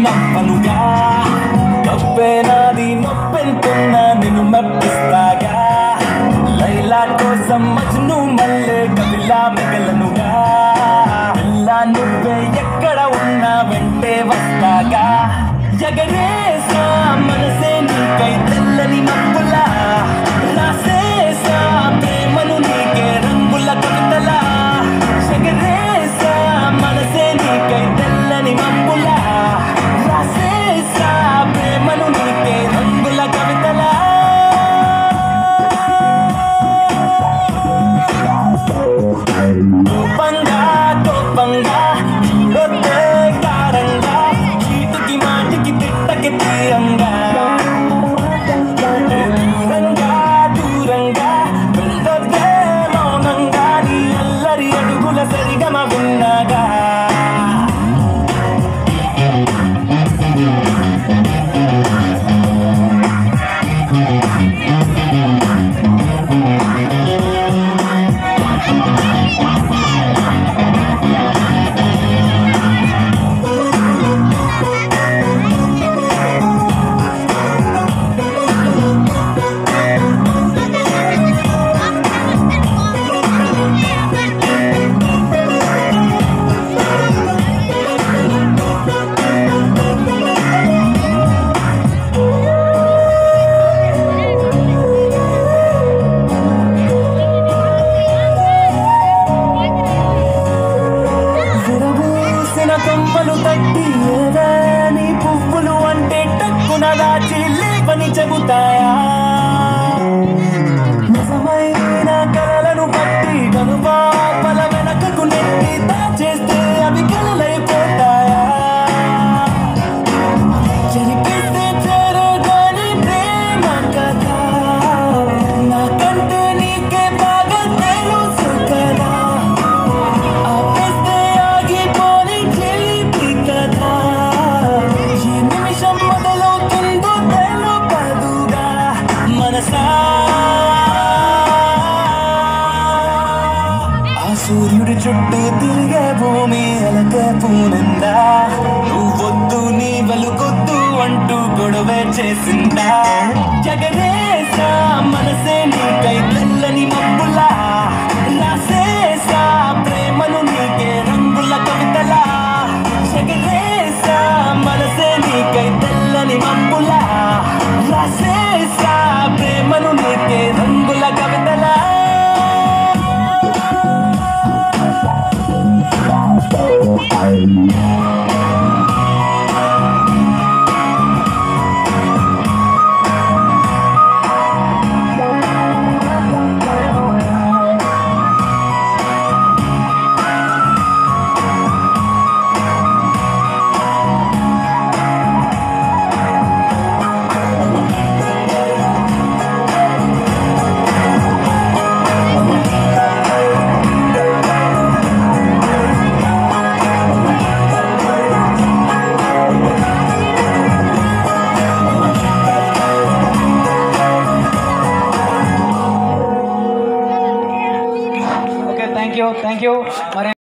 నవ్వనుగా తప్పే నాది నొప్పెంతున్నా నిన్ను మెప్పిస్తాగా లైలా కోసం మజ్ను మల్లె కవిలా మిగలనుగా ఇలా నువ్వే ఎక్కడ ఉన్నా వెంటే వస్తాగా ఎగరేసా మనసే నీకై తెల్లని మబ్బులా రాసేసా ప్రేమను నీకే రంగుల కవితలా ఎగరేసా మనసే నీకై తెల్లని మబ్బులా రాసేసా ప్రేమను నీకే రంగుల కవితలా కోపంగా కోపంగా చూడొద్దే కారంగా చీటికి మాటికి తిట్టకి తీరంగా దూరంగా దూరంగా వెళ్ళొద్దే మౌనంగా నీ అల్లరి అడుగుల సరిగమ విన్నాగా విరబూసిన కొమ్మలు తట్టి ఏవే నీ పువ్వులు అంటే టక్కున దాచి లేవని చెబుతాయా నిజమైన కలలను పట్టి కనుపాపల వెనకకు నెట్టి దాచేస్తే అవి కలలైపోతాయా జరిపిస్తే చేరగాని ప్రేమ కదా నాకంటే నీకే బాగా తెలుసు కదా ఆపేస్తే ఆగిపోని చిలిపి కదా ఏ నిమిషం మొదలవుతుందో తెలుపదుగా మనసా ఆ సూర్యుడి చుట్టూ తిరిగే భూమి అలక పూనుందా నువ్వొద్దు నీ వెలుగొద్దు అంటూ గొడవే చేసిందా జగరేసా మనసే నీకై తెల్లని మబ్బులా రాసేసా ప్రేమను నీకే రంగుల కవితలా జగరేసా మనసే నీకై తెల్లని మబ్బులా రాసేసా ప్రేమను నీకే రంగుల కవితలా okay thank you thank you మరి